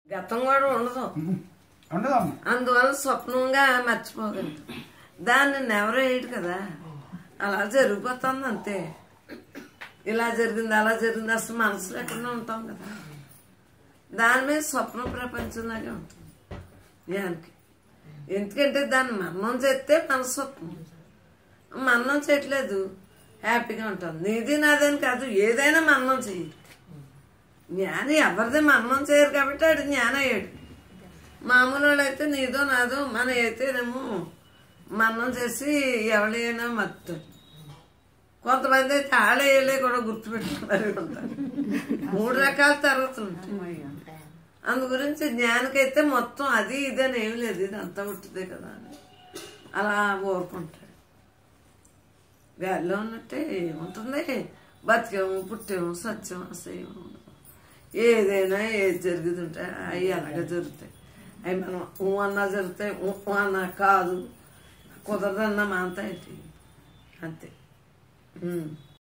గతం కూడా ఉండదు ఉండదమ్మా అందువల్ల స్వప్నంగా మర్చిపోగలదు దాన్ని నెవరు వేయడు కదా అలా జరిగిపోతుంది అంతే ఇలా జరిగింది అలా జరిగింది అసలు మనసులో ఎక్కడనే ఉంటాం కదా దాని మీద స్వప్న ప్రపంచంలాగే ఉంటుంది జ్ఞానికి ఎందుకంటే దాన్ని మరణం చేస్తే మన స్వప్నం మరణం చేయట్లేదు హ్యాపీగా ఉంటుంది నీది నాదని కాదు ఏదైనా మరణం చెయ్యి జ్ఞాని ఎవరిది మరణం చేయరు కాబట్టి ఆడు జ్ఞానం అయ్యాడు మామూలు వాళ్ళైతే నీదో నాదో మన అయితేనేమో మరణం చేసి ఎవరైనా మర్తారు కొంతమంది అయితే ఆడేయలే కూడా గుర్తుపెట్టుకున్నారు ఉంటారు మూడు రకాల తరగతులు ఉంటాయి అందు గురించి జ్ఞానికైతే మొత్తం అది ఇది అని ఏం లేదు ఇది అంతా పుట్టిదే కదా అని అలా ఊరుకుంటాడు గాలిలో ఉన్నట్టే ఏముంటుంది బతికేము పుట్టేము సత్యం అసహ్యం ఉండదు ఏదైనా ఏది జరిగింది ఉంటే అవి అలాగే జరుగుతాయి అవి మనం ఊ అన్నా జరుగుతాయి ఊ అన్నా కాదు కుదరదన్నా మాంతా ఏంటి అంతే ఉమ్.